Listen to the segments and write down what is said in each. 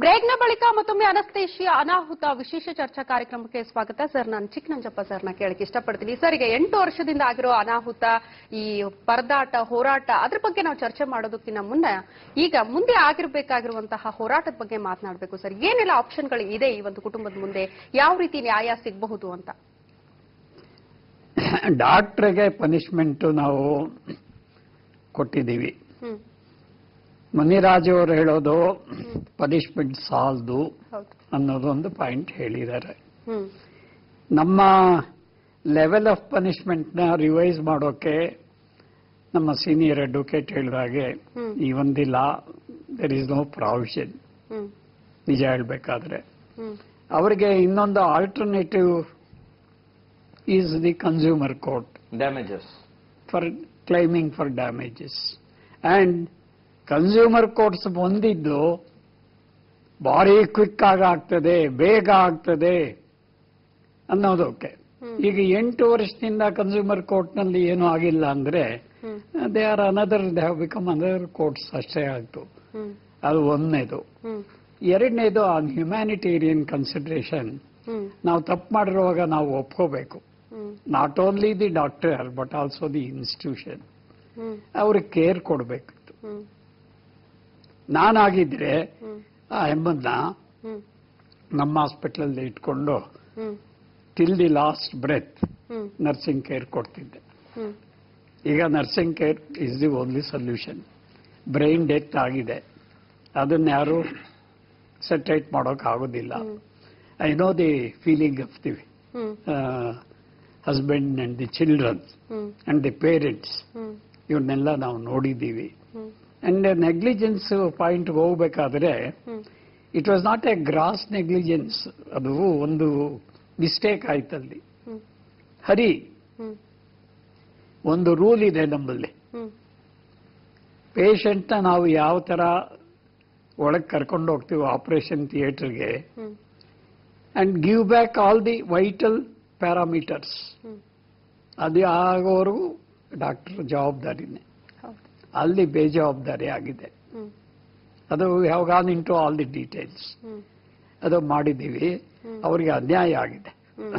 ಬ್ರೇಕ್ನ ಬಳಿಕ ಮತ್ತೊಮ್ಮೆ ಅನಸ್ತೇಶಿಯ ಅನಾಹುತ ವಿಶೇಷ ಚರ್ಚಾ ಕಾರ್ಯಕ್ರಮಕ್ಕೆ ಸ್ವಾಗತ ಸರ್ ನಾನು ಚಿಕ್ಕನಂಜಪ್ಪ ಸರ್ನ ಕೇಳಕ್ಕೆ ಇಷ್ಟಪಡ್ತೀನಿ ಸರ್ ಈಗ ಎಂಟು ವರ್ಷದಿಂದ ಆಗಿರೋ ಅನಾಹುತ ಈ ಪರದಾಟ ಹೋರಾಟ ಅದ್ರ ಬಗ್ಗೆ ನಾವು ಚರ್ಚೆ ಮಾಡೋದಕ್ಕಿಂತ ಮುನ್ನ ಈಗ ಮುಂದೆ ಆಗಿರ್ಬೇಕಾಗಿರುವಂತಹ ಹೋರಾಟದ ಬಗ್ಗೆ ಮಾತನಾಡಬೇಕು ಸರ್ ಏನೆಲ್ಲ ಆಪ್ಷನ್ಗಳು ಇದೆ ಈ ಒಂದು ಕುಟುಂಬದ ಮುಂದೆ ಯಾವ ರೀತಿ ನ್ಯಾಯ ಸಿಗಬಹುದು ಅಂತ ಡಾಕ್ಟ್ರಿಗೆ ಪನಿಷ್ಮೆಂಟು ನಾವು ಕೊಟ್ಟಿದ್ದೀವಿ ಹ್ಮ್ ಮುನಿರಾಜು ಅವರು ಹೇಳೋದು ಪನಿಷ್ಮೆಂಟ್ ಸಾಲದು ಹೌದು ಅನ್ನೋದೊಂದು ಪಾಯಿಂಟ್ ಹೇಳಿದ್ದಾರೆ ಹ್ಮ್ ನಮ್ಮ ಲೆವೆಲ್ ಆಫ್ ಪನಿಷ್ಮೆಂಟ್ನ ರಿವೈಸ್ ಮಾಡೋಕೆ ನಮ್ಮ ಸೀನಿಯರ್ ಅಡ್ವೊಕೇಟ್ ಹೇಳಿದ ಹಾಗೆ ಹ್ಮ್. ಈ ಒಂದಿಲ್ಲ there is no provision hmm ನಿಜ ಹೇಳಬೇಕಾದ್ರೆ ಹ್ಮ್ ಅವರಿಗೆ ಇನ್ನೊಂದು alternative is the consumer court damages. For claiming for damages and consumer courts ಬಂದಿದ್ದು ಭಾರಿ ಕ್ವಿಕ್ ಆಗಿ ಆಗ್ತದೆ ಬೇಗ ಆಗ್ತದೆ ಅನ್ನೋದಕ್ಕೆ ಹ್ಮ್. ಈಗ ಎಂಟು ವರ್ಷದಿಂದ ಕನ್ಸ್ಯೂಮರ್ ಕೋರ್ಟ್ನಲ್ಲಿ ಏನೂ ಆಗಿಲ್ಲ ಅಂದ್ರೆ hmm they are another they have become another courts ಅಷ್ಟೇ ಆಗ್ತು ಹ್ಮ್ ಅದು ಒಂದನೇದು ಹ್ಮ್ ಎರಡನೇದು ಆನ್ ಹ್ಯುಮ್ಯಾನಿಟೇರಿಯನ್ ಕನ್ಸಿಡರೇಷನ್ ಹ್ಮ್ ನಾವು ತಪ್ಪು ಮಾಡಿರುವಾಗ ನಾವು ಒಪ್ಕೋಬೇಕು hmm not only the doctor but also the institution hmm ಅವ್ರಿಗೆ ಕೇರ್ ಕೊಡಬೇಕಿತ್ತು ಹ್ಮ್ ನಾನಾಗಿದ್ರೆ ಹ್ಮ್ ಆ ಹೆಮ್ಮನ್ನ ಹ್ಮ್ ನಮ್ಮ ಹಾಸ್ಪಿಟಲ್ ಇಟ್ಕೊಂಡು hmm till the last breath hmm nursing care ಕೊಡ್ತಿದ್ದೆ ಹ್ಮ್ ಈಗ nursing care is the only solution brain death ಆಗಿದೆ ಅದನ್ನ ಯಾರು ಸೆಟ್ರೇಟ್ ಮಾಡೋಕೆ ಆಗೋದಿಲ್ಲ hmm. I know the feeling of the hmm husband and the children hmm and the parents hmm ಇವನ್ನೆಲ್ಲ ನಾವು ನೋಡಿದ್ದೀವಿ ಹ್ಮ್ ಅಂಡ್ ನೆಗ್ಲಿಜೆನ್ಸ್ ಪಾಯಿಂಟ್ ಹೋಗ್ಬೇಕಾದ್ರೆ hmm it was not a gross negligence ಅದು ಒಂದು ಮಿಸ್ಟೇಕ್ ಆಯ್ತಲ್ಲಿ ಹ್ಮ್ ಹರಿ ಹ್ಮ್ ಒಂದು ರೂಲ್ ಇದೆ ನಮ್ಮಲ್ಲಿ ಹ್ಮ್ ಪೇಷಂಟ್ನ ನಾವು ಯಾವ ಥರ ಒಳಗೆ ಕರ್ಕೊಂಡು ಹೋಗ್ತೀವಿ ಆಪರೇಷನ್ ಥಿಯೇಟರ್ಗೆ hmm and give back all the vital parameters hmm ಅದು ಆಗೋವರೆಗೂ ಡಾಕ್ಟರ್ ಜವಾಬ್ದಾರಿನೇ ಹೌದು ಅಲ್ಲಿ ಬೇಜವಾಬ್ದಾರಿ ಆಗಿದೆ ಹ್ಮ್ ಅದು have gone into all the details hmm ಅದು ಮಾಡಿದ್ದೀವಿ ಹ್ಮ್. ಅವರಿಗೆ ಅನ್ಯಾಯ ಆಗಿದೆ ಹ್ಮ್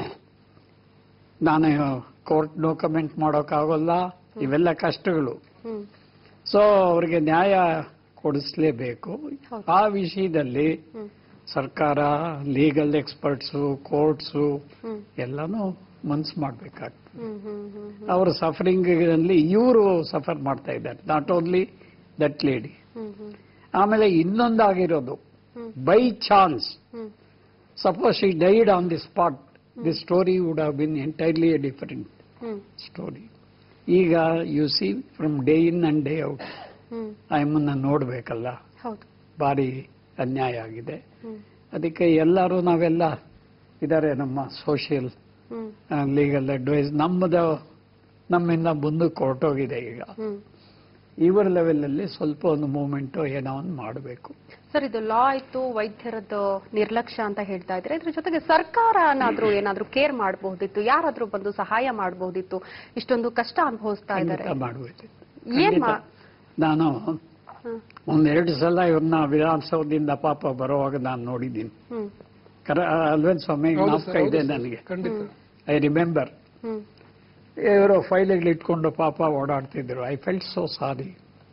ನಾನು ಕೋರ್ಟ್ ನೋ ಕಮೆಂಟ್ ಮಾಡೋಕ್ಕಾಗಲ್ಲ ಇವೆಲ್ಲ ಕಷ್ಟಗಳು ಹ್ಮ್ ಸೊ ಅವರಿಗೆ ನ್ಯಾಯ ಕೊಡಿಸ್ಲೇಬೇಕು ಹೌದು. ಆ ವಿಷಯದಲ್ಲಿ ಹ್ಮ್ ಸರ್ಕಾರ ಲೀಗಲ್ ಎಕ್ಸ್ಪರ್ಟ್ಸು ಕೋರ್ಟ್ಸು ಹ್ಮ್ ಎಲ್ಲನೂ ಮನ್ಸು ಮಾಡಬೇಕಾಗ್ತದೆ ಹ್ಮ್ ಹ್ಮ್ ಹ್ಮ್ ಹ್ಮ್ ಅವರ ಸಫರಿಂಗ್ನಲ್ಲಿ ಇವರು ಸಫರ್ ಮಾಡ್ತಾ ಇದ್ದಾರೆ not only that lady hmm hmm ಆಮೇಲೆ ಇನ್ನೊಂದಾಗಿರೋದು hmm by chance hmm suppose ಈ died on the spot the story would have been entirely a different hmm story ಈಗ you see from day in and day out hmm ಆಯಮ್ಮನ್ನ ನೋಡಬೇಕಲ್ಲ ಹೌದು ಭಾರಿ ಅನ್ಯಾಯ ಆಗಿದೆ ಹ್ಮ್ ಅದಕ್ಕೆ ಎಲ್ಲರೂ ನಾವೆಲ್ಲ ಇದ್ದಾರೆ ನಮ್ಮ ಸೋಷಿಯಲ್ ಹ್ಮ್ ಲೀಗಲ್ ಅಡ್ವೈಸ್ ನಮ್ಮದು ನಮ್ಮಿಂದ ಮುಂದಕ್ಕೆ ಹೊರಟೋಗಿದೆ ಈಗ ಹ್ಮ್ ಇವರ ಲೆವೆಲಲ್ಲಿ ಸ್ವಲ್ಪ ಒಂದು ಮೂಮೆಂಟು ಏನೋ ಒಂದು ಮಾಡಬೇಕು ಸರ್ ಇದು ಲಾ ಆಯ್ತು ವೈದ್ಯರದ್ದು ನಿರ್ಲಕ್ಷ್ಯ ಅಂತ ಹೇಳ್ತಾ ಇದ್ರೆ ಇದ್ರ ಜೊತೆಗೆ ಸರ್ಕಾರ ಏನಾದ್ರೂ ಏನಾದ್ರೂ ಕೇರ್ ಮಾಡಬಹುದಿತ್ತು ಯಾರಾದ್ರೂ ಬಂದು ಸಹಾಯ ಮಾಡಬಹುದಿತ್ತು ಇಷ್ಟೊಂದು ಕಷ್ಟ ಅನುಭವಿಸ್ತಾ ಇದ್ದಾರೆ ಖಂಡಿತ ಮಾಡಬೇಕು ಏನ್ ಮಾ- ನಾನು ಹ್ಮ್ ಒಂದೆರಡು ಸಲ ಇವ್ರನ್ನ ವಿಧಾನಸೌಧದಿಂದ ಪಾಪ ಬರುವಾಗ ನಾನು ನೋಡಿದ್ದೀನಿ ಹ್ಮ್ ಕರ ಅಲ್ವೇನ್ ಸ್ವಾಮಿ ಜ್ಞಾಪಕ ಇದೆ ನನಗೆ ಖಂಡಿತ ಐ ರಿಮೆಂಬರ್ ಹ್ಮ್ ಇವರು ಫೈಲ್ಗಳು ಇಟ್ಕೊಂಡು ಪಾಪ ಓಡಾಡ್ತಿದ್ರು ಐ ಫೆಲ್ಟ್ ಸೋ ಸಾರಿ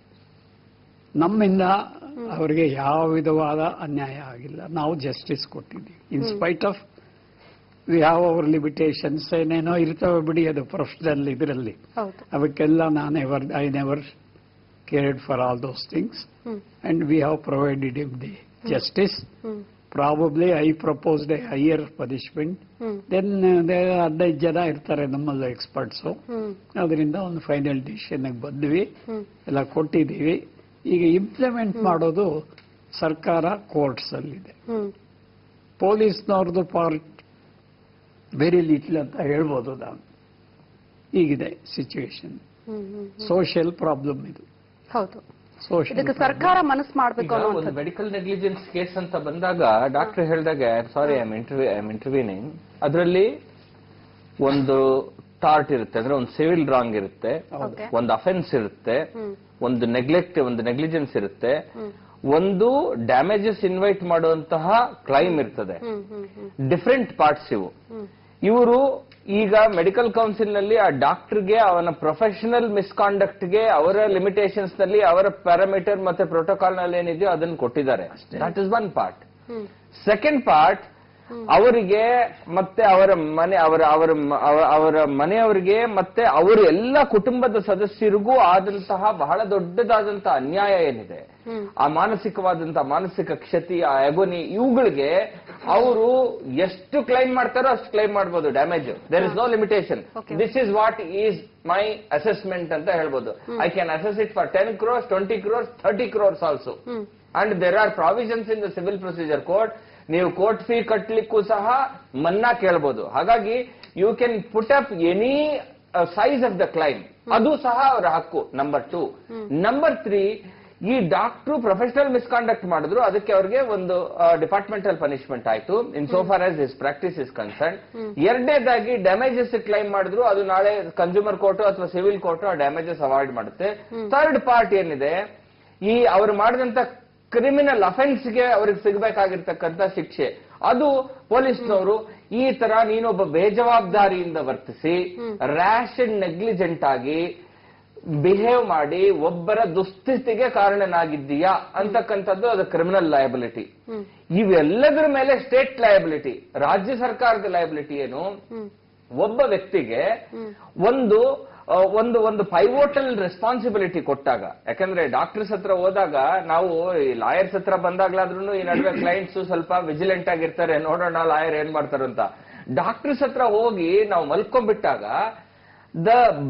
ನಮ್ಮಿಂದ ಅವರಿಗೆ ಯಾವ ವಿಧವಾದ ಅನ್ಯಾಯ ಆಗಿಲ್ಲ ನಾವು ಜಸ್ಟಿಸ್ ಕೊಟ್ಟಿದ್ದೀವಿ in spite of we have our limitations ಏನೇನೋ ಇರ್ತವೆ ಬಿಡಿ ಅದು ಪ್ರೊಫೆಷನಲ್ ಇದರಲ್ಲಿ ಹೌದು ಅವಕ್ಕೆಲ್ಲ ನಾನು ever I never cared for all those things hmm and we have provided him the justice hmm probably I proposed a higher punishment hmm then ಹದಿನೈದು ಜನ ಇರ್ತಾರೆ ನಮ್ಮಲ್ಲಿ ಎಕ್ಸ್ಪರ್ಟ್ಸು ಹ್ಮ್ ಅದರಿಂದ ಒಂದು ಫೈನಲ್ ಡಿಸಿಷನ್ಗೆ ಬಂದ್ವಿ ಹ್ಮ್ ಎಲ್ಲ ಕೊಟ್ಟಿದ್ದೀವಿ ಈಗ ಇಂಪ್ಲಿಮೆಂಟ್ ಮಾಡೋದು ಸರ್ಕಾರ ಕೋರ್ಟ್ಸ್ ಅಲ್ಲಿದೆ ಹ್ಮ್ ಪೊಲೀಸ್ನವ್ರದ್ದು ಪಾರ್ಟ್ ವೆರಿ ಲಿಟ್ಲ್ ಅಂತ ಹೇಳ್ಬೋದು ನಾನು ಹೀಗಿದೆ situation hmm hmm social problem ಇದು ಹೌದು ಸೋಷಿಯಲ್ ಇದಕ್ಕೆ ಸರ್ಕಾರ ಮನಸ್ಸು ಮಾಡ್ಬೇಕು ಈಗ ಒಂದು ಅನ್ನುವಂಥದ್ದು ಮೆಡಿಕಲ್ ನೆಗ್ಲಿಜೆನ್ಸ್ ಕೇಸ್ ಅಂತ ಬಂದಾಗ ಡಾಕ್ಟರ್ ಹೇಳಿದಾಗ sorry I interview I intervening ಅದರಲ್ಲಿ ಒಂದು ಟಾರ್ಟ್ ಇರುತ್ತೆ ಅಂದ್ರೆ ಒಂದು ಸಿವಿಲ್ ರಾಂಗ್ ಇರುತ್ತೆ Okay. ಒಂದು ಅಫೆನ್ಸ್ ಇರುತ್ತೆ ಹ್ಮ್ ಒಂದು ನೆಗ್ಲೆಕ್ಟ್ ಒಂದು ನೆಗ್ಲಿಜೆನ್ಸ್ ಇರುತ್ತೆ ಹ್ಮ್ ಒಂದು ಡ್ಯಾಮೇಜಸ್ ಇನ್ವೈಟ್ ಮಾಡುವಂತಹ ಕ್ಲೈಮ್ ಇರ್ತದೆ ಹ್ಮ್ ಹ್ಮ್ ಹ್ಮ್ ಡಿಫರೆಂಟ್ ಪಾರ್ಟ್ಸ್ ಇವು ಹ್ಮ್ ಇವರು ಈಗ ಮೆಡಿಕಲ್ ಕೌನ್ಸಿಲ್ ನಲ್ಲಿ ಆ ಡಾಕ್ಟರ್ಗೆ ಅವನ ಪ್ರೊಫೆಷನಲ್ ಮಿಸ್ಕಾಂಡಕ್ಟ್ ಗೆ ಅವರ ಲಿಮಿಟೇಷನ್ಸ್ ನಲ್ಲಿ ಅವರ ಪ್ಯಾರಾಮೀಟರ್ ಮತ್ತೆ ಪ್ರೋಟೋಕಾಲ್ ನಲ್ಲಿ ಏನಿದೆಯೋ ಅದನ್ನು ಕೊಟ್ಟಿದ್ದಾರೆ that is one part hmm second part ಅವರಿಗೆ ಮತ್ತೆ ಅವರ ಮನೆ ಅವರ ಅವರ ಮ- ಅವ- ಅವರ ಮನೆಯವರಿಗೆ ಮತ್ತೆ ಅವರ ಎಲ್ಲ ಕುಟುಂಬದ ಸದಸ್ಯರಿಗೂ ಆದಂತಹ ಬಹಳ ದೊಡ್ಡದಾದಂತಹ ಅನ್ಯಾಯ ಏನಿದೆ ಹ್ಮ್. ಆ ಮಾನಸಿಕವಾದಂತಹ ಮಾನಸಿಕ ಕ್ಷತಿ ಆ ಎಗೋನಿ ಇವುಗಳಿಗೆ ಅವರು ಎಷ್ಟು ಕ್ಲೈಮ್ ಮಾಡ್ತಾರೋ ಅಷ್ಟು ಕ್ಲೈಮ್ ಮಾಡಬಹುದು damage there is no limitation Okay. This is what is my assessment ಅಂತ ಹೇಳ್ಬೋದು I can assess it for ten crores twenty crores thirty crores also hmm and there are provisions in the civil procedure code ನೀವು court fee ಕಟ್ಟಲಿಕ್ಕೂ ಸಹ ಮನ್ನಾ ಕೇಳಬಹುದು ಹಾಗಾಗಿ you can put up any size of the claim ಅದು ಸಹ ಅವರ ಹಕ್ಕು ನಂಬರ್ ಟೂ ನಂಬರ್ ತ್ರೀ ಈ ಡಾಕ್ಟ್ರು ಪ್ರೊಫೆಷನಲ್ ಮಿಸ್ಕಾಂಡಕ್ಟ್ ಮಾಡಿದ್ರು ಅದಕ್ಕೆ ಅವ್ರಿಗೆ ಒಂದು ಡಿಪಾರ್ಟ್ಮೆಂಟಲ್ ಪನಿಷ್ಮೆಂಟ್ ಆಯ್ತು in so far as his practice is concern ಎರಡನೇದಾಗಿ ಡ್ಯಾಮೇಜಸ್ ಕ್ಲೈಮ್ ಮಾಡಿದ್ರು ಅದು ನಾಳೆ ಕನ್ಸ್ಯೂಮರ್ ಕೋರ್ಟ್ ಅಥವಾ ಸಿವಿಲ್ ಕೋರ್ಟ್ ಆ ಡ್ಯಾಮೇಜಸ್ ಅವಾಯ್ಡ್ ಮಾಡುತ್ತೆ ಥರ್ಡ್ ಪಾರ್ಟ್ ಏನಿದೆ ಈ ಅವರು ಮಾಡಿದಂತ ಕ್ರಿಮಿನಲ್ ಅಫೆನ್ಸ್ಗೆ ಅವ್ರಿಗೆ ಸಿಗಬೇಕಾಗಿರ್ತಕ್ಕಂಥ ಶಿಕ್ಷೆ ಅದು ಪೊಲೀಸ್ನವರು ಈ ತರ ನೀನೊಬ್ಬ ಬೇಜವಾಬ್ದಾರಿಯಿಂದ ವರ್ತಿಸಿ ರ್ಯಾಶ್ ಅಂಡ್ ನೆಗ್ಲಿಜೆಂಟ್ ಆಗಿ ಬಿಹೇವ್ ಮಾಡಿ ಒಬ್ಬರ ದುಸ್ಥಿತಿಗೆ ಕಾರಣನಾಗಿದ್ದೀಯಾ ಅಂತಕ್ಕಂಥದ್ದು ಅದು ಕ್ರಿಮಿನಲ್ ಲಯಬಿಲಿಟಿ ಹ್ಮ್ ಇವೆಲ್ಲದರ ಮೇಲೆ ಸ್ಟೇಟ್ ಲಯಬಿಲಿಟಿ ರಾಜ್ಯ ಸರ್ಕಾರದ ಲಯಬಿಲಿಟಿ ಏನು ಹ್ಮ್ ಒಬ್ಬ ವ್ಯಕ್ತಿಗೆ ಹ್ಮ್. ಒಂದು ಆ, ಒಂದು ಒಂದು ಪೈವೋಟಲ್ ರೆಸ್ಪಾನ್ಸಿಬಿಲಿಟಿ ಕೊಟ್ಟಾಗ ಯಾಕಂದ್ರೆ ಡಾಕ್ಟರ್ಸ್ ಹತ್ರ ಹೋದಾಗ ನಾವು ಈ ಲಾಯರ್ಸ್ ಹತ್ರ ಬಂದಾಗ್ಲಾದ್ರೂ ಈ ನಡುವೆ ಕ್ಲೈಂಟ್ಸ್ ಸ್ವಲ್ಪ ವಿಜಿಲೆಂಟ್ ಆಗಿರ್ತಾರೆ ನೋಡೋಣ ಲಾಯರ್ ಏನ್ ಮಾಡ್ತಾರೆ ಅಂತ ಡಾಕ್ಟರ್ಸ್ ಹತ್ರ ಹೋಗಿ ನಾವು ಮಲ್ಕೊಂಡ್ಬಿಟ್ಟಾಗ the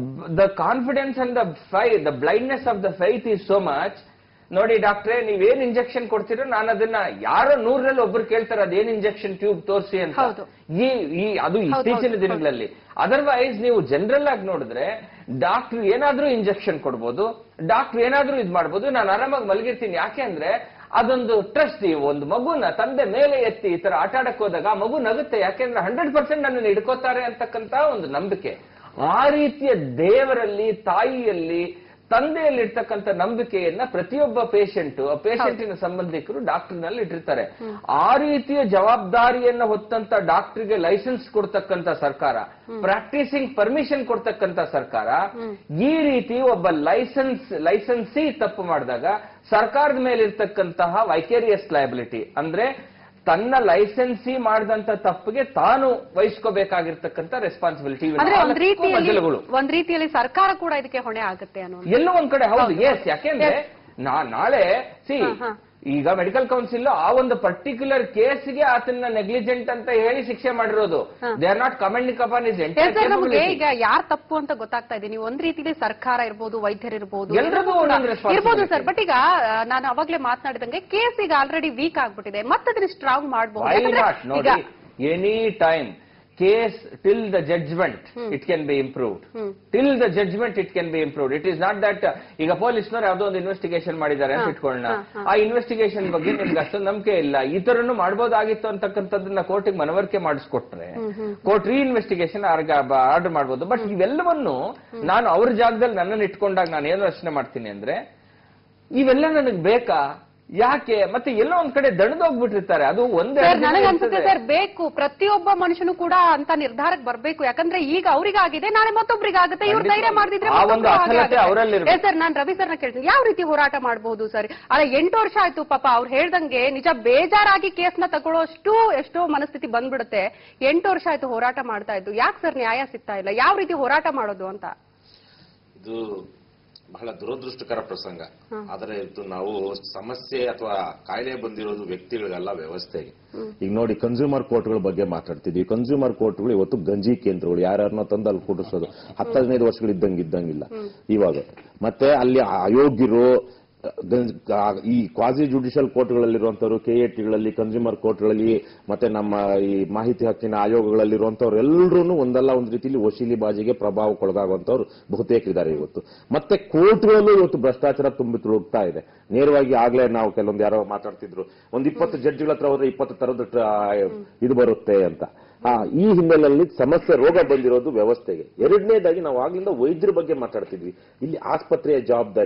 the confidence and the faith the blindness of the faith is so much ನೋಡಿ ಡಾಕ್ಟ್ರೆ ನೀವೇನ್ ಇಂಜೆಕ್ಷನ್ ಕೊಡ್ತೀರೋ ನಾನು ಅದನ್ನ ಯಾರೋ ನೂರಲ್ಲಿ ಒಬ್ರು ಕೇಳ್ತಾರೆ ಅದೇನ್ ಇಂಜೆಕ್ಷನ್ ಟ್ಯೂಬ್ ತೋರಿಸಿ ಅಂತ ಹೌದು. ಈ ಈ ಅದು ಹೌದು, ಇತ್ತೀಚಿನ ಹೌದು. ದಿನಗಳಲ್ಲಿ ಅದರ್ವೈಸ್ ನೀವು ಜನರಲ್ ಆಗಿ ನೋಡಿದ್ರೆ ಡಾಕ್ಟರ್ ಏನಾದ್ರೂ ಇಂಜೆಕ್ಷನ್ ಕೊಡ್ಬೋದು ಡಾಕ್ಟರ್ ಏನಾದ್ರೂ ಇದ್ ಮಾಡ್ಬೋದು ನಾನು ಆರಾಮಾಗಿ ಮಲಗಿರ್ತೀನಿ ಯಾಕೆ ಅಂದ್ರೆ ಅದೊಂದು ಟ್ರಸ್ಟ್ ಒಂದು ಮಗುನ ತಂದೆ ಮೇಲೆ ಎತ್ತಿ ಈ ತರ ಆಟ ಆಡಕ್ ಹೋದಾಗ ಆ ಮಗು ನಗುತ್ತೆ ಯಾಕೆಂದ್ರೆ ಹಂಡ್ರೆಡ್ ಪರ್ಸೆಂಟ್ ನನ್ನನ್ನು ಹಿಡ್ಕೋತಾರೆ ಅಂತಕ್ಕಂತ ಒಂದು ನಂಬಿಕೆ ಆ ರೀತಿಯ ದೇವರಲ್ಲಿ ತಾಯಿಯಲ್ಲಿ ತಂದೆಯಲ್ಲಿ ಇರ್ತಕ್ಕಂಥ ನಂಬಿಕೆಯನ್ನ ಪ್ರತಿಯೊಬ್ಬ ಪೇಷಂಟ್ ಪೇಷಂಟಿನ ಸಂಬಂಧಿಕರು ಡಾಕ್ಟರ್ನಲ್ಲಿ ಇಟ್ಟಿರ್ತಾರೆ ಆ ರೀತಿಯ ಜವಾಬ್ದಾರಿಯನ್ನ ಹೊತ್ತಂತ ಡಾಕ್ಟರ್ಗೆ ಲೈಸೆನ್ಸ್ ಕೊಡ್ತಕ್ಕಂತ ಸರ್ಕಾರ ಪ್ರಾಕ್ಟೀಸಿಂಗ್ ಪರ್ಮಿಷನ್ ಕೊಡ್ತಕ್ಕಂತ ಸರ್ಕಾರ ಈ ರೀತಿ ಒಬ್ಬ ಲೈಸೆನ್ಸ್ ಲೈಸೆನ್ಸಿ ತಪ್ಪು ಮಾಡಿದಾಗ ಸರ್ಕಾರದ ಮೇಲೆ ಇರ್ತಕ್ಕಂತಹ ವೈಕೇರಿಯಸ್ ಲಯಬಿಲಿಟಿ ಅಂದ್ರೆ ತನ್ನ ಲೈಸೆನ್ಸಿ ಮಾಡಿದಂತ ತಪ್ಪಿಗೆ ತಾನು ವಹಿಸ್ಕೋಬೇಕಾಗಿರ್ತಕ್ಕಂಥ ರೆಸ್ಪಾನ್ಸಿಬಿಲಿಟಿ ಅಂದ್ರೆ ಒಂದ್ ರೀತಿಯಲ್ಲಿ ಮಜಲುಗಳು ಒಂದ್ ರೀತಿಯಲ್ಲಿ ಸರ್ಕಾರ ಕೂಡ ಇದಕ್ಕೆ ಹೊಣೆ ಆಗುತ್ತೆ ಅನ್ನೋ ಎಲ್ಲೋ ಒಂದ್ ಕಡೆ ಹೌದು ಎಸ್ ಯಾಕೆಂದ್ರೆ ನಾ- ನಾಳೆ ಸಿ ಹಾ, ಹಾ. ಈಗ ಮೆಡಿಕಲ್ ಕೌನ್ಸಿಲ್ ಆ ಒಂದು ಪರ್ಟಿಕ್ಯುಲರ್ ಕೇಸ್ಗೆ ಆತನ ನೆಗ್ಲಿಜೆಂಟ್ ಅಂತ ಹೇಳಿ ಶಿಕ್ಷೆ ಮಾಡಿರೋದು ಹಾ. They are not commenting upon is yes sir ನಮಗೆ ಈಗ ಯಾರ್ ತಪ್ಪು ಅಂತ ಗೊತ್ತಾಗ್ತಾ ಇದೆ ನೀವು ಒಂದ್ ರೀತಿಯಲ್ಲಿ ಸರ್ಕಾರ ಇರ್ಬೋದು ವೈದ್ಯರು ಇರ್ಬೋದು ಎಲ್ರಿಗೂ ಎಲ್ರಿಗೂ ಕೂಡ ಒಂದೊಂದು responsibility. ಇರ್ಬೋದು ಸರ್ ಬಟ್ ಈಗ ಆ, ನಾನು ಅವಾಗ್ಲೇ ಮಾತನಾಡಿದಂಗೆ ಕೇಸ್ ಈಗ ಆಲ್ರೆಡಿ ವೀಕ್ ಆಗ್ಬಿಟ್ಟಿದೆ ಮತ್ತೆ ಅದನ್ನ ಸ್ಟ್ರಾಂಗ್ ಮಾಡಬಹುದು ವೈ ನಾಟ್ ನೋಡಿ any time case till the judgement it can be improved hmm. Till the judgement it can be improved it is not that ಈಗ ಪೊಲೀಸ್ನವ್ರು ಯಾವ್ದೋ ಒಂದು ಇನ್ವೆಸ್ಟಿಗೇಷನ್ ಮಾಡಿದ್ದಾರೆ ಅಂತ ಹಾ, ಇಟ್ಕೊಳ್ಳೋಣ ಹಾ, ಹಾ. ಆ ಇನ್ವೆಸ್ಟಿಗೇಷನ್ ಬಗ್ಗೆ ನಿಮ್ಗೆ ಅಷ್ಟೊಂದು ನಂಬಿಕೆ ಇಲ್ಲ ಈ ತರನು ಮಾಡ್ಬೋದಾಗಿತ್ತು ಅಂತಕ್ಕಂಥದ್ದನ್ನ ಕೋರ್ಟಿಗೆ ಮನವರಿಕೆ ಮಾಡಿಸ್ಕೊಟ್ರೆ ಕೋರ್ಟ್ ರೀ ಇನ್ವೆಸ್ಟಿಗೇಷನ್ ಆರ್ಡರ್ ಮಾಡ್ಬೋದು ಬಟ್ ಇವೆಲ್ಲವನ್ನು ನಾನು ಅವ್ರ ಜಾಗದಲ್ಲಿ ನನ್ನನ್ನು ಇಟ್ಕೊಂಡಾಗ ನಾನು ಏನು ಯೋಚನೆ ಮಾಡ್ತೀನಿ ಅಂದ್ರೆ ಇವೆಲ್ಲ ನನಗೆ ಬೇಕಾ ಯಾಕೆ ಮತ್ತೆ ಎಲ್ಲೋ ಒಂದ್ ಕಡೆ ದಣದೋಗ್ಬಿಟ್ಟಿರ್ತಾರೆ ಅದು ಒಂದೇ ಸರ್ ನನಗೆ ಅನ್ಸುತ್ತೆ ಸರ್ ಬೇಕು ಪ್ರತಿಯೊಬ್ಬ ಮನುಷ್ಯನು ಕೂಡ ಅಂತ ನಿರ್ಧಾರಕ್ಕೆ ಬರ್ಬೇಕು ಯಾಕಂದ್ರೆ ಈಗ ಅವ್ರಿಗಾಗಿದೆ ನಾಳೆ ಮತ್ತೊಬ್ರಿಗೆ ಆಗುತ್ತೆ ಇವ್ರು ಧೈರ್ಯ ಮಾಡ್ದಿದ್ರೆ ಆ ಒಂದು ಅಸಲತೆ ಅವರಲ್ಲಿರ್ಬೇಕು. ಸರ್ ನಾನು ರವಿ ಸರ್ನ ಕೇಳ್ತೀನಿ ಯಾವ ರೀತಿ ಹೋರಾಟ ಮಾಡಬಹುದು ಸರ್ ಅಲ್ಲ ಎಂಟು ವರ್ಷ ಆಯ್ತು ಪಾಪ ಅವ್ರು ಹೇಳ್ದಂಗೆ ನಿಜ ಬೇಜಾರಾಗಿ ಕೇಸ್ನ ತಗೊಳ್ಳೋಷ್ಟು ಎಷ್ಟೋ ಮನಸ್ಥಿತಿ ಬಂದ್ಬಿಡುತ್ತೆ ಎಂಟು ವರ್ಷ ಆಯ್ತು ಹೋರಾಟ ಮಾಡ್ತಾ ಇದ್ದು ಯಾಕೆ ಸರ್ ನ್ಯಾಯ ಸಿಗ್ತಾ ಇಲ್ಲ ಯಾವ ರೀತಿ ಹೋರಾಟ ಮಾಡೋದು ಅಂತ ಇದು ಬಹಳ ದುರದೃಷ್ಟಕರ ಪ್ರಸಂಗ ಆದರೆ ಇದು ನಾವು ಸಮಸ್ಯೆ ಅಥವಾ ಕಾಯಿಲೆ ಬಂದಿರೋದು ವ್ಯಕ್ತಿಗಳಿಗಲ್ಲ ವ್ಯವಸ್ಥೆಗೆ ಈಗ ನೋಡಿ ಕನ್ಸ್ಯೂಮರ್ ಕೋರ್ಟ್ಗಳ ಬಗ್ಗೆ ಮಾತಾಡ್ತಿದ್ವಿ ಕನ್ಸ್ಯೂಮರ್ ಕೋರ್ಟ್ಗಳು ಇವತ್ತು ಗಂಜಿ ಕೇಂದ್ರಗಳು ಯಾರ್ಯಾರನ್ನ ತಂದು ಅಲ್ಲಿ ಕೂಡಿಸೋದು ಹತ್ತು ಹದಿನೈದು ವರ್ಷಗಳು ಇದ್ದಂಗೆ ಇದ್ದಂಗಿಲ್ಲ ಇವಾಗ ಮತ್ತೆ ಅಲ್ಲಿ ಅಯೋಗ್ಯರು ಗಂಜ್- ಆ- ಈ ಕ್ವಾಸಿ ಜುಡಿಷಿಯಲ್ ಕೋರ್ಟ್ಗಳಲ್ಲಿರುವಂತವ್ರು ಕೆ ಎ ಟಿಗಳಲ್ಲಿ ಕನ್ಸ್ಯೂಮರ್ ಕೋರ್ಟ್ಗಳಲ್ಲಿ ಮತ್ತೆ ನಮ್ಮ ಈ ಮಾಹಿತಿ ಹಕ್ಕಿನ ಆಯೋಗಗಳಲ್ಲಿರುವಂತವ್ರು ಎಲ್ಲರೂ ಒಂದಲ್ಲ ಒಂದು ರೀತಿಯಲ್ಲಿ ವಶೀಲಿ ಬಾಜಿಗೆ ಪ್ರಭಾವಕ್ಕೊಳಗಾಗುವಂತವ್ರು ಬಹುತೇಕ ಇದ್ದಾರೆ ಇವತ್ತು ಮತ್ತೆ ಕೋರ್ಟ್ಗಳಲ್ಲೂ ಇವತ್ತು ಭ್ರಷ್ಟಾಚಾರ ತುಂಬಿ ತುಳುಕ್ತಾ ಇದೆ ನೇರವಾಗಿ ಆಗ್ಲೇ ನಾವು ಕೆಲವೊಂದು ಯಾರೋ ಮಾತಾಡ್ತಿದ್ರು ಒಂದ್ ಇಪ್ಪತ್ತು ಜಡ್ಜ್ಗಳ ಹತ್ರ ಹೋದ್ರೆ ಇಪ್ಪತ್ತು ತರದ ಇದು ಬರುತ್ತೆ ಅಂತ ಆ ಈ ಹಿನ್ನೆಲೆಯಲ್ಲಿ ಸಮಸ್ಯೆ ರೋಗ ಬಂದಿರೋದು ವ್ಯವಸ್ಥೆಗೆ ಎರಡನೇದಾಗಿ ನಾವು ಆಗ್ಲಿಂದ ವೈದ್ಯರ ಬಗ್ಗೆ ಮಾತಾಡ್ತಿದ್ವಿ ಇಲ್ಲಿ ಆಸ್ಪತ್ರೆಯ ಜವಾಬ್ದಾರಿ ಏನು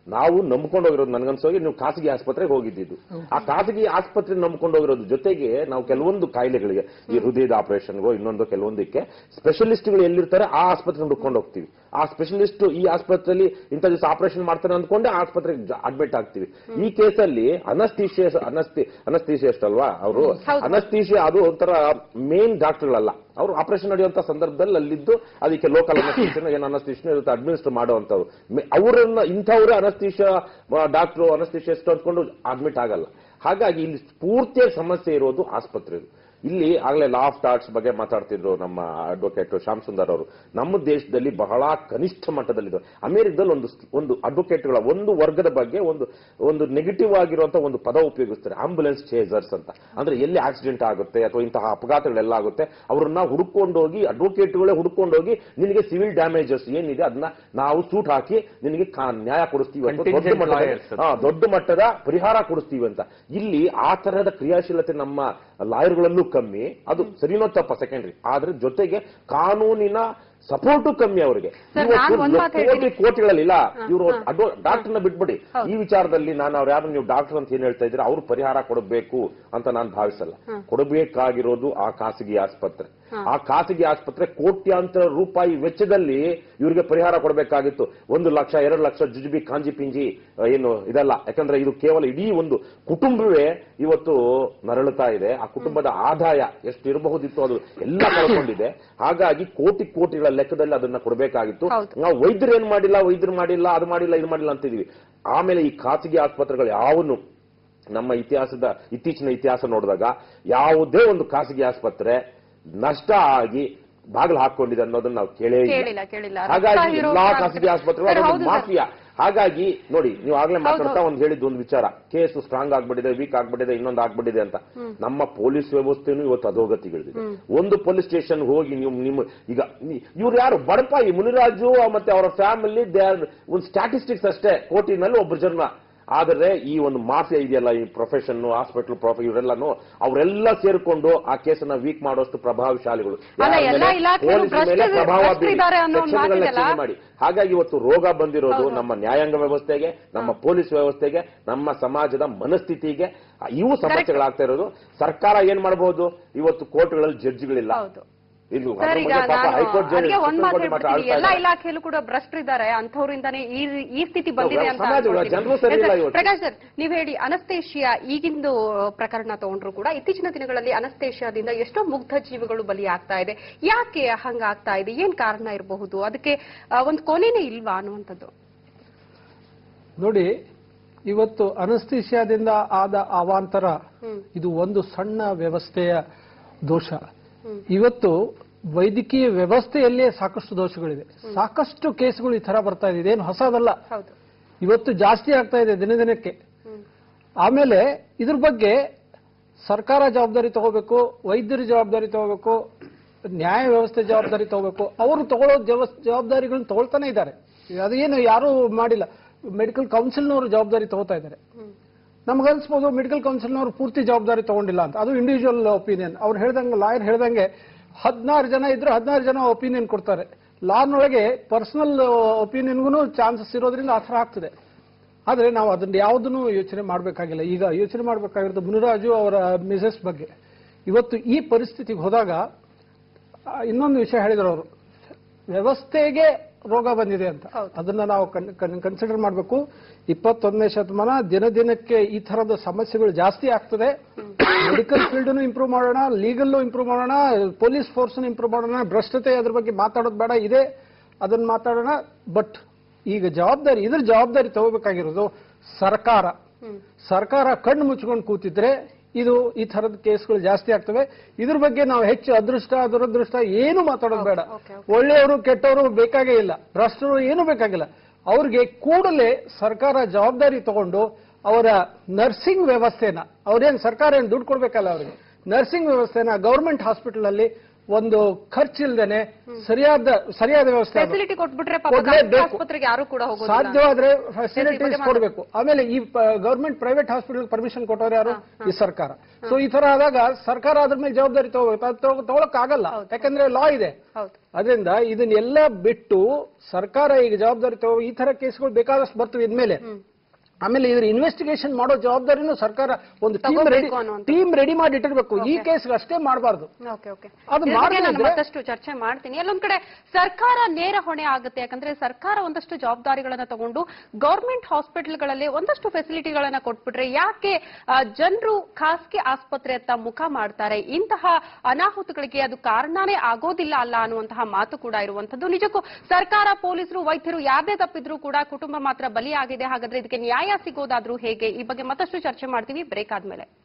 ನಾವು ನಂಬ್ಕೊಂಡು ಹೋಗಿರೋದು ನನ್ಗನ್ಸೋಗಿ ನೀವು ಖಾಸಗಿ ಆಸ್ಪತ್ರೆಗೆ ಹೋಗಿದ್ದಿದ್ದು ಆ ಖಾಸಗಿ ಆಸ್ಪತ್ರೆ ನಂಬ್ಕೊಂಡು ಹೋಗಿರೋದು ಜೊತೆಗೆ ನಾವು ಕೆಲವೊಂದು ಕಾಯಿಲೆಗಳಿಗೆ ಈ ಹೃದಯದ ಆಪರೇಷನ್ಗೋ ಇನ್ನೊಂದು ಕೆಲವೊಂದಕ್ಕೆ ಸ್ಪೆಷಲಿಸ್ಟ್ಗಳು ಎಲ್ಲಿರ್ತಾರೆ ಆ ಆಸ್ಪತ್ರೆ ಹುಡ್ಕೊಂಡು ಹೋಗ್ತೀವಿ ಆ ಸ್ಪೆಷಲಿಸ್ಟ್ ಈ ಆಸ್ಪತ್ರೆಯಲ್ಲಿ ಇಂಥ ದಿವಸ ಆಪರೇಷನ್ ಮಾಡ್ತಾರೆ ಅಂದ್ಕೊಂಡೆ ಆ ಆಸ್ಪತ್ರೆಗೆ ಅಡ್ಮಿಟ್ ಆಗ್ತೀವಿ ಈ ಕೇಸಲ್ಲಿ ಅನಸ್ತೀಶಿಯ ಅನಸ್ತಿ ಅನಸ್ತೀಶಿಯಸ್ಟ್ ಅಲ್ವಾ ಅವರು ಹೌದು. ಅನಸ್ತೀಶಿಯಾ ಅದು ಒಂಥರ ಮೇನ್ ಡಾಕ್ಟರ್ಗಳಲ್ಲ ಅವರು ಆಪರೇಷನ್ ನಡೆಯುವಂತ ಸಂದರ್ಭದಲ್ಲಿ ಅಲ್ಲಿದ್ದು ಅದಕ್ಕೆ ಲೋಕಲ್ ಅನಸ್ತೀಶಿಯನ್ ಏನು ಅನಸ್ತೀಶನ್ ಇರುತ್ತೆ ಅಡ್ಮಿನಿಸ್ಟರ್ ಮಾಡುವಂತವ್ರು ಮೆ- ಅವರನ್ನ ಇಂಥವ್ರೆ ಅನಸ್ತೀಶಿಯಾ ಡಾಕ್ಟರ್ ಅನಸ್ತೀಶಿಯಸ್ಟ್ ಅಂದ್ಕೊಂಡು ಅಡ್ಮಿಟ್ ಆಗಲ್ಲ ಹಾಗಾಗಿ ಇಲ್ಲಿ ಪೂರ್ತಿಯಾಗಿ ಸಮಸ್ಯೆ ಇರೋದು ಆಸ್ಪತ್ರೆ ಇಲ್ಲಿ ಆಗ್ಲೇ ಲಾ ಆಫ್ ಟಾರ್ಟ್ಸ್ ಬಗ್ಗೆ ಮಾತಾಡ್ತಿದ್ರು ನಮ್ಮ ಅಡ್ವೊಕೇಟ್ ಶ್ಯಾಮ್ ಸುಂದರ್ ಅವರು ನಮ್ಮ ದೇಶದಲ್ಲಿ ಬಹಳ ಕನಿಷ್ಠ ಮಟ್ಟದಲ್ಲಿದೆ ಅಮೆರಿಕದಲ್ಲಿ ಒಂದು ಒಂದು ಅಡ್ವೊಕೇಟ್ಗಳ ಒಂದು ವರ್ಗದ ಬಗ್ಗೆ ಒಂದು ಒಂದು ನೆಗೆಟಿವ್ ಆಗಿರುವಂತ ಒಂದು ಪದ ಉಪಯೋಗಿಸ್ತಾರೆ ಆಂಬುಲೆನ್ಸ್ ಚೇಸರ್ಸ್ ಅಂತ ಅಂದ್ರೆ ಎಲ್ಲಿ ಆಕ್ಸಿಡೆಂಟ್ ಆಗುತ್ತೆ ಅಥವಾ ಇಂತಹ ಅಪಘಾತಗಳೆಲ್ಲ ಆಗುತ್ತೆ ಅವ್ರನ್ನ ಹುಡುಕೊಂಡೋಗಿ ಅಡ್ವೊಕೇಟ್ಗಳೇ ಹುಡುಕೊಂಡೋಗಿ ನಿನಗೆ ಸಿವಿಲ್ ಡ್ಯಾಮೇಜಸ್ ಏನಿದೆ ಅದನ್ನ ನಾವು ಸೂಟ್ ಹಾಕಿ ನಿನಗೆ ಕಾ- ನ್ಯಾಯ ಕೊಡಿಸ್ತೀವಿ ಅಂತ ದೊಡ್ಡ Contingent ಮಟ್ಟದ lawyers ಅಂತ. ಹಾ, ದೊಡ್ಡ ಮಟ್ಟದ ಪರಿಹಾರ ಕೊಡಿಸ್ತೀವಿ ಅಂತ ಇಲ್ಲಿ ಆ ತರಹದ ಕ್ರಿಯಾಶೀಲತೆ ನಮ್ಮ ಲಾಯರ್ಗಳಲ್ಲೂ ಕಮ್ಮಿ ಅದು ಸರಿನೋ ತಪ್ಪ ಸೆಕೆಂಡ್ರಿ ಆದ್ರೆ ಜೊತೆಗೆ ಕಾನೂನಿನ ಸಪೋರ್ಟು ಕಮ್ಮಿ ಅವರಿಗೆ ಸರ್, ನಾನ್ ಒಂದ್ ಮಾತ್ ಕೋಟಿ ಹೇಳ್ತೀನಿ. ಕೋಟಿಗಳಲ್ಲಿ ಇಲ್ಲ ಇವರು ಡಾಕ್ಟರ್ನ ಬಿಟ್ಬಿಡಿ ಈ ವಿಚಾರದಲ್ಲಿ ನಾನು ಅವ್ರು ಯಾರು ನೀವು ಡಾಕ್ಟರ್ ಅಂತ ಏನ್ ಹೇಳ್ತಾ ಇದ್ರೆ ಅವ್ರು ಪರಿಹಾರ ಕೊಡಬೇಕು ಅಂತ ನಾನು ಭಾವಿಸಲ್ಲ ಕೊಡಬೇಕಾಗಿರೋದು ಆ ಖಾಸಗಿ ಆಸ್ಪತ್ರೆ ಆ ಖಾಸಗಿ ಆಸ್ಪತ್ರೆ ಕೋಟ್ಯಾಂತರ ರೂಪಾಯಿ ವೆಚ್ಚದಲ್ಲಿ ಇವರಿಗೆ ಪರಿಹಾರ ಕೊಡಬೇಕಾಗಿತ್ತು ಒಂದು ಲಕ್ಷ ಎರಡು ಲಕ್ಷ ಜುಜುಬಿ ಕಾಂಜಿ ಪಿಂಜಿ ಆ, ಏನು ಇದಲ್ಲ ಯಾಕಂದ್ರೆ ಇದು ಕೇವಲ ಇಡೀ ಒಂದು ಕುಟುಂಬವೇ ಇವತ್ತು ನರಳುತ್ತಾ ಇದೆ ಆ ಕುಟುಂಬದ ಆದಾಯ ಎಷ್ಟು ಇರಬಹುದಿತ್ತು ಅದು ಎಲ್ಲ ಕಳ್ಕೊಂಡಿದೆ ಹಾಗಾಗಿ ಕೋಟಿ ಕೋಟಿಗಳ ಲೆಕ್ಕದಲ್ಲಿ ಅದನ್ನ ಕೊಡಬೇಕಾಗಿತ್ತು ಹೌದು. ನಾವು ವೈದ್ಯರು ಏನ್ ಮಾಡಿಲ್ಲ ವೈದ್ಯರು ಮಾಡಿಲ್ಲ ಅದು ಮಾಡಿಲ್ಲ ಇದು ಮಾಡಿಲ್ಲ ಅಂತಿದೀವಿ ಆಮೇಲೆ ಈ ಖಾಸಗಿ ಆಸ್ಪತ್ರೆಗಳು ಯಾವನು ನಮ್ಮ ಇತಿಹಾಸದ ಇತ್ತೀಚಿನ ಇತಿಹಾಸ ನೋಡಿದಾಗ ಯಾವುದೇ ಒಂದು ಖಾಸಗಿ ಆಸ್ಪತ್ರೆ ನಷ್ಟ ಆಗಿ ಬಾಗಿಲು ಹಾಕೊಂಡಿದೆ ಅನ್ನೋದನ್ನ ನಾವು ಕೇಳೇ ಇಲ್ಲ. ಕೇಳಿಲ್ಲ ಕೇಳಿಲ್ಲ ಹಾಗಾಗಿ ರಕ್ತ ಹೀರೋ ಎಲ್ಲಾ ಆಗ್ತಾರೆ. ಖಾಸಗಿ ಆಸ್ಪತ್ರೆಗಳು ಸರ್, ಅದೊಂದು ಹೌದು ಸರ್. ಮಾಫಿಯಾ ಹಾಗಾಗಿ ನೋಡಿ ನೀವು ಆಗ್ಲೇ ಹೌದು, ಮಾತಾಡ್ತಾ ಹೌದು. ಒಂದು ಹೇಳಿದ್ದು ಒಂದು ವಿಚಾರ ಕೇಸು ಸ್ಟ್ರಾಂಗ್ ಆಗ್ಬಿಟ್ಟಿದೆ ವೀಕ್ ಆಗ್ಬಿಟ್ಟಿದೆ ಇನ್ನೊಂದು ಆಗ್ಬಿಟ್ಟಿದೆ ಅಂತ ನಮ್ಮ ಪೊಲೀಸ್ ವ್ಯವಸ್ಥೆನೂ ಇವತ್ತು ಅಧೋಗತಿಗಳಿದೆ ಒಂದು ಪೊಲೀಸ್ ಸ್ಟೇಷನ್ ಹೋಗಿ ನೀವು ನಿಮ್ಮ ಈಗ ಇವ್ರು ಯಾರು ಬಡಪಾಯಿ ಮುನಿರಾಜು ಮತ್ತೆ ಅವರ ಫ್ಯಾಮಿಲಿ ದೇ ಆರ್ ಒಂದು ಸ್ಟ್ಯಾಟಿಸ್ಟಿಕ್ಸ್ ಅಷ್ಟೇ ಕೋಟಿನಲ್ಲಿ ಒಬ್ಬರು ಜನ್ಮ ಆದರೆ ಈ ಒಂದು ಮಾಫಿಯಾ ಇದೆಯಲ್ಲ ಈ ಪ್ರೊಫೆಷನ್ ಹಾಸ್ಪಿಟಲ್ ಪ್ರೊಫೆ ಇವರೆಲ್ಲಾನು ಅವರೆಲ್ಲ ಸೇರ್ಕೊಂಡು ಆ ಕೇಸನ್ನ ವೀಕ್ ಮಾಡೋಷ್ಟು ಪ್ರಭಾವಶಾಲಿಗಳು ಅಲ್ಲ, ಯಾರ ಎಲ್ಲಾ ಮೇಲೆ? ಇಲಾಖೆಯಲ್ಲೂ ಪೊಲೀಸ್ ಮೇಲೆ ಭ್ರಷ್ಟ- ಪ್ರಭಾವ ಬೀರಿ, ಭ್ರಷ್ಟರಿದ್ದಾರೆ ಅನ್ನೋ ಒಂದು ಸೆಕ್ಷನ್ಗಳನ್ನ ಮಾತಿದೆಯಲ್ಲ? change ಮಾಡಿ ಹಾಗಾಗಿ ಇವತ್ತು ರೋಗ ಬಂದಿರೋದು ಹೌದು. ನಮ್ಮ ನ್ಯಾಯಾಂಗ ವ್ಯವಸ್ಥೆಗೆ ನಮ್ಮ ಪೊಲೀಸ್ ವ್ಯವಸ್ಥೆಗೆ ನಮ್ಮ ಸಮಾಜದ ಮನಸ್ಥಿತಿಗೆ ಆ, ಇವು ಸಮಸ್ಯೆಗಳಾಗ್ತಾ ಇರೋದು ಸರ್ಕಾರ ಏನ್ ಮಾಡಬಹುದು ಇವತ್ತು ಕೋರ್ಟ್ಗಳಲ್ಲಿ ಜಡ್ಜ್ಗಳಿಲ್ಲ ಹೌದು ಇದು ಸರ್ ಈಗ ಪಾಪ ನಾನು ಹೈಕೋರ್ಟ್ ಜಡ್ಜ್ ಅದಕ್ಕೆ ಒಂದ್ ಸುಪ್ರೀಂ ಮಾತು ಕೋರ್ಟ್ ಮಾತ್ರ ಹೇಳ್ಬಿಡ್ತೀನಿ ಆಳ್ತಾ ಎಲ್ಲಾ ಇದ್ದಾರೆ. ಇಲಾಖೆಯಲ್ಲೂ ಕೂಡ ಭ್ರಷ್ಟರಿದ್ದಾರೆ ಅಂಥವ್ರಿಂದಾನೇ ಈ ಈ ಸ್ಥಿತಿ ಬಂದಿದೆ ಅಂತ ಸಮಾಜ ಅನ್ಕೊಳ್ತೀನಿ. ಜನರು ಸರಿ ಇಲ್ಲ ಸರ್, ಇವತ್ತು. ಪ್ರಕಾಶ್ ಸರ್ ನೀವ್ ಹೇಳಿ ಅನಸ್ತೇಶಿಯಾ ಈಗಿಂದು ಪ್ರಕರಣ ತಗೊಂಡ್ರು ಕೂಡ ಇತ್ತೀಚಿನ ದಿನಗಳಲ್ಲಿ ಅನಸ್ತೇಶಿಯಾದಿಂದ ಎಷ್ಟೋ ಮುಗ್ಧ ಜೀವಗಳು ಬಲಿಯಾಗ್ತಾ ಇದೆ ಯಾಕೆ ಹಂಗಾಗ್ತಾ ಇದೆ ಏನ್ ಕಾರಣ ಇರಬಹುದು ಅದಕ್ಕೆ ಆ, ಒಂದ್ ಕೊನೆನೇ ಇಲ್ವಾ ಅನ್ನುವಂಥದ್ದು ನೋಡಿ ಇವತ್ತು ಅನಸ್ತಿಷ್ಯಾದಿಂದ ಆದ ಅವಾಂತರ ಹ್ಮ್. ಇದು ಒಂದು ಸಣ್ಣ ವ್ಯವಸ್ಥೆಯ ದೋಷ ಇವತ್ತು ವೈದ್ಯಕೀಯ ವ್ಯವಸ್ಥೆಯಲ್ಲೇ ಸಾಕಷ್ಟು ದೋಷಗಳಿದೆ ಸಾಕಷ್ಟು ಕೇಸ್ಗಳು ಈ ತರ ಬರ್ತಾ ಇದೆ ಇದೇನು ಹೊಸದಲ್ಲ ಹೌದು ಇವತ್ತು ಜಾಸ್ತಿ ಆಗ್ತಾ ಇದೆ ದಿನ ದಿನಕ್ಕೆ ಹ್ಮ್. ಆಮೇಲೆ ಇದ್ರ ಬಗ್ಗೆ ಸರ್ಕಾರ ಜವಾಬ್ದಾರಿ ತಗೋಬೇಕು ವೈದ್ಯರು ಜವಾಬ್ದಾರಿ ತಗೋಬೇಕು ನ್ಯಾಯ ವ್ಯವಸ್ಥೆ ಜವಾಬ್ದಾರಿ ತಗೋಬೇಕು ಅವರು ತಗೊಳ್ಳೋ ಜವ- ಜವಾಬ್ದಾರಿಗಳನ್ನ ತಗೊಳ್ತಾನೆ ಇದ್ದಾರೆ ಅದೇನು ಯಾರೂ ಮಾಡಿಲ್ಲ ಮೆಡಿಕಲ್ ಕೌನ್ಸಿಲ್ನವರು ಜವಾಬ್ದಾರಿ ತಗೋತಾ ಇದ್ದಾರೆ ನಮ್ಗನ್ಸ್ಬೋದು ಮೆಡಿಕಲ್ ಕೌನ್ಸಿಲ್ನವರು ಪೂರ್ತಿ ಜವಾಬ್ದಾರಿ ತಗೊಂಡಿಲ್ಲ ಅಂತ ಅದು ಇಂಡಿವಿಜುವಲ್ ಒಪಿನಿಯನ್ ಅವ್ರು ಹೇಳ್ದಂಗೆ ಲಾಯರ್ ಹೇಳ್ದಂಗೆ ಹದಿನಾರು ಜನ ಇದ್ರೆ ಹದಿನಾರು ಜನ ಒಪಿನಿಯನ್ ಕೊಡ್ತಾರೆ ಲಾನೊಳಗೆ ಪರ್ಸನಲ್ ಒಪಿನಿಯನ್ಗೂ ಚಾನ್ಸಸ್ ಇರೋದ್ರಿಂದ ಆ ಥರ ಆಗ್ತದೆ ಆದರೆ ನಾವು ಅದನ್ನ ಯಾವುದನ್ನು ಯೋಚನೆ ಮಾಡಬೇಕಾಗಿಲ್ಲ ಈಗ ಯೋಚನೆ ಮಾಡಬೇಕಾಗಿರೋದು ಮುನಿರಾಜು ಅವರ ಮಿಸಸ್ ಬಗ್ಗೆ ಇವತ್ತು ಈ ಪರಿಸ್ಥಿತಿಗೆ ಹೋದಾಗ ಆ, ಇನ್ನೊಂದು ವಿಷಯ ಹೇಳಿದ್ರು ಅವರು ವ್ಯವಸ್ಥೆಗೆ ರೋಗ ಬಂದಿದೆ ಅಂತ ಹೌದು. ಅದನ್ನ ನಾವು ಕನ್ಸಿಡರ್ ಮಾಡಬೇಕು ಇಪ್ಪತ್ತೊಂದನೇ ಶತಮಾನ ದಿನ ದಿನಕ್ಕೆ ಈ ತರದ ಸಮಸ್ಯೆಗಳು ಜಾಸ್ತಿ ಆಗ್ತದೆ ಮೆಡಿಕಲ್ ಫೀಲ್ಡ್ ಇಂಪ್ರೂವ್ ಮಾಡೋಣ ಲೀಗಲ್ ಇಂಪ್ರೂವ್ ಮಾಡೋಣ ಪೊಲೀಸ್ ಫೋರ್ಸ್ ಇಂಪ್ರೂವ್ ಮಾಡೋಣ ಭ್ರಷ್ಟತೆ ಅದ್ರ ಬಗ್ಗೆ ಮಾತಾಡೋದು ಬೇಡ ಇದೆ ಅದನ್ನ ಮಾತಾಡೋಣ ಬಟ್ ಈಗ ಜವಾಬ್ದಾರಿ ಇದ್ರ ಜವಾಬ್ದಾರಿ ತಗೋಬೇಕಾಗಿರೋದು ಸರ್ಕಾರ ಸರ್ಕಾರ ಕಣ್ಣು ಮುಚ್ಕೊಂಡು ಕೂತಿದ್ರೆ ಇದು ಈ ತರದ ಕೇಸ್ಗಳು ಜಾಸ್ತಿ ಆಗ್ತವೆ ಇದ್ರ ಬಗ್ಗೆ ನಾವು ಹೆಚ್ಚು ಅದೃಷ್ಟ ದುರದೃಷ್ಟ ಏನು ಮಾತಾಡೋದು ಬೇಡ okay, ಒಳ್ಳೆಯವರು ಕೆಟ್ಟವರು ಬೇಕಾಗೇ ಇಲ್ಲ ಭ್ರಷ್ಟರು ಏನು ಬೇಕಾಗಿಲ್ಲ ಅವ್ರಿಗೆ ಕೂಡಲೇ ಸರ್ಕಾರ ಜವಾಬ್ದಾರಿ ತಗೊಂಡು ಅವರ ನರ್ಸಿಂಗ್ ವ್ಯವಸ್ಥೆನ ಅವ್ರೇನ್ ಸರ್ಕಾರ ಏನು ದುಡ್ಡು ಕೊಡ್ಬೇಕಲ್ಲ ಅವ್ರಿಗೆ ನರ್ಸಿಂಗ್ ವ್ಯವಸ್ಥೆನ ಗೌರ್ಮೆಂಟ್ ಹಾಸ್ಪಿಟಲ್ ಅಲ್ಲಿ ಒಂದು ಖರ್ಚಿಲ್ದೇನೆ ಸರಿಯಾದ ಸರಿಯಾದ ವ್ಯವಸ್ಥೆ ಆಗ್ಬೇಕು. ಫೆಸಿಲಿಟಿ ಕೊಟ್ಬಿಟ್ರೆ ಪಾಪ ಕೊಡ್ಲೇಬೇಕು. ಖಾಸಗಿ ಆಸ್ಪತ್ರೆಗೆ ಯಾರು ಕೂಡ ಹೋಗೋದಿಲ್ಲ ಸಾಧ್ಯವಾದ್ರೆ ಈ ಬಗ್ಗೆ ಫೆಸಿಲಿಟೀಸ್ ಕೊಡಬೇಕು ಆಮೇಲೆ ಈ ಗವರ್ಮೆಂಟ್ ಪ್ರೈವೇಟ್ ಹಾಸ್ಪಿಟಲ್ ಪರ್ಮಿಷನ್ ಕೊಟ್ಟವ್ರು ಯಾರು ಈ ಸರ್ಕಾರ ಸೊ ಈ ತರ ಆದಾಗ ಸರ್ಕಾರ ಅದ್ರ ಮೇಲೆ ಜವಾಬ್ದಾರಿ ತಗೋಬೇಕು ಅದು ತಗೊಳಕ್ ಆಗಲ್ಲ ಯಾಕಂದ್ರೆ ಲಾ ಇದೆ ಹೌದು ಅದರಿಂದ ಇದನ್ನೆಲ್ಲ ಬಿಟ್ಟು ಸರ್ಕಾರ ಈಗ ಜವಾಬ್ದಾರಿ ತಗೋ ಈ ತರ ಕೇಸ್ಗಳು ಬೇಕಾದಷ್ಟು ಬರ್ತವೆ ಇದ್ಮೇಲೆ ಆಮೇಲೆ ಇದ್ರ ಇನ್ವೆಸ್ಟಿಗೇಷನ್ ಮಾಡೋ ಜವಾಬ್ದಾರಿನೂ ಸರ್ಕಾರ ಒಂದು ಟೀಮ್ ರೆಡಿ ತಗೋಬೇಕು ಅನ್ನುವಂಥದ್ದು. ಟೀಮ್ ರೆಡಿ ಮಾಡಿ ಇಟ್ಟಿರ್ಬೇಕು ಈ ಕೇಸ್ಗೆ ಅಷ್ಟೇ ಮಾಡಬಾರ್ದು ಓಕೆ ಓಕೆ ಅದು ಇದ್ರ ಬಗ್ಗೆ ನಾನು ಮಾಡ್ದಿದ್ರೆ- ಮತ್ತಷ್ಟು ಚರ್ಚೆ ಮಾಡ್ತೀನಿ ಎಲ್ಲೊಂದ್ ಕಡೆ ಸರ್ಕಾರ ನೇರ ಹೊಣೆ ಆಗುತ್ತೆ ಯಾಕಂದ್ರೆ ಸರ್ಕಾರ ಒಂದಷ್ಟು ಜವಾಬ್ದಾರಿಗಳನ್ನ ತಗೊಂಡು ಗೌರ್ಮೆಂಟ್ ಹಾಸ್ಪಿಟಲ್ಗಳಲ್ಲಿ ಒಂದಷ್ಟು ಫೆಸಿಲಿಟಿಗಳನ್ನ ಕೊಟ್ಬಿಟ್ರೆ ಯಾಕೆ ಜನರು ಖಾಸಗಿ ಆಸ್ಪತ್ರೆಯತ್ತ ಮುಖ ಮಾಡ್ತಾರೆ ಇಂತಹ ಅನಾಹುತಗಳಿಗೆ ಅದು ಕಾರಣನೇ ಆಗೋದಿಲ್ಲ ಅಲ್ಲ ಅನ್ನುವಂತಹ ಮಾತು ಕೂಡ ಇರುವಂತದ್ದು ನಿಜಕ್ಕೂ ಸರ್ಕಾರ ಪೊಲೀಸರು ವೈದ್ಯರು ಯಾರದೇ ತಪ್ಪಿದ್ರೂ ಕೂಡ ಕುಟುಂಬ ಮಾತ್ರ ಬಲಿಯಾಗಿದೆ ಹಾಗಾದ್ರೆ ಇದಕ್ಕೆ ನ್ಯಾಯ ಸಿಗೋದಾದ್ರೂ ಹೇಗೆ ಈ ಬಗ್ಗೆ ಮತ್ತಷ್ಟು ಚರ್ಚೆ ಮಾಡ್ತೀವಿ ಬ್ರೇಕ್ ಆದ್ಮೇಲೆ